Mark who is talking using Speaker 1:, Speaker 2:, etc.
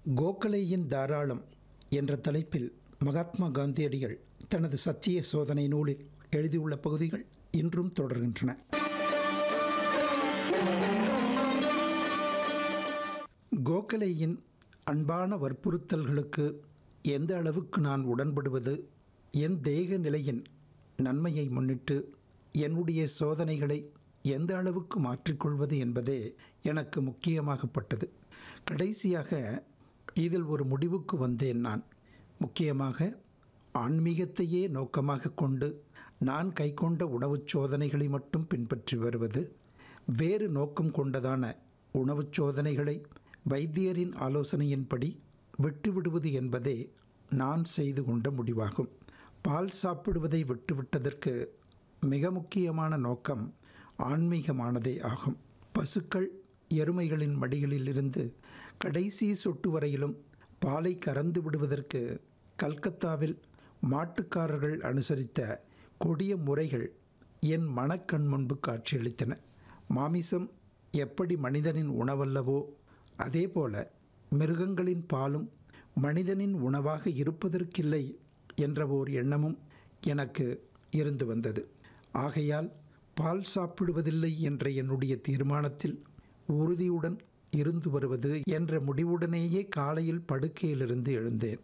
Speaker 1: கோகலேயின் தாராளம் என்ற தலைப்பில் மகாத்மா காந்தியடிகள் தனது சத்திய சோதனை நூலில் எழுதியுள்ள பகுதிகள் இன்றும் தொடர்கின்றன கோகலேயின் அன்பான வற்புறுத்தல்களுக்கு எந்த அளவுக்கு நான் உடன்படுவது என் தேக நிலையின் நன்மையை முன்னிட்டு என்னுடைய சோதனைகளை எந்த அளவுக்கு மாற்றிக்கொள்வது என்பதே எனக்கு முக்கியமாகப்பட்டது கடைசியாக இதில் ஒரு முடிவுக்கு வந்தேன் நான் முக்கியமாக ஆன்மீகத்தையே நோக்கமாக கொண்டு நான் கைக்கொண்ட உணவுச் சோதனைகளை மட்டும் பின்பற்றி வருவது வேறு நோக்கம் கொண்டதான உணவுச் சோதனைகளை வைத்தியரின் ஆலோசனையின்படி விட்டுவிடுவது என்பதே நான் செய்து கொண்ட முடிவாகும் பால் சாப்பிடுவதை விட்டுவிட்டதற்கு மிக முக்கியமான நோக்கம் ஆன்மீகமானதே ஆகும் பசுக்கள் எருமைகளின் மடிகளில் இருந்து கடைசி சொட்டு வரையிலும் பாலை கறந்து விடுவதற்கு கல்கத்தாவில் மாட்டுக்காரர்கள் அனுசரித்த கொடிய முறைகள் என் மனக்கண் முன்பு காட்சியளித்தன மாமிசம் எப்படி மனிதனின் உணவல்லவோ அதேபோல மிருகங்களின் பாலும் மனிதனின் உணவாக இருப்பதற்கில்லை என்ற ஓர் எண்ணமும் எனக்கு இருந்து வந்தது ஆகையால் பால் சாப்பிடுவதில்லை என்ற என்னுடைய தீர்மானத்தில் உறுதியுடன் இருந்து வருவது என்ற முடிவுடனேயே காலையில் படுக்கையிலிருந்து எழுந்தேன்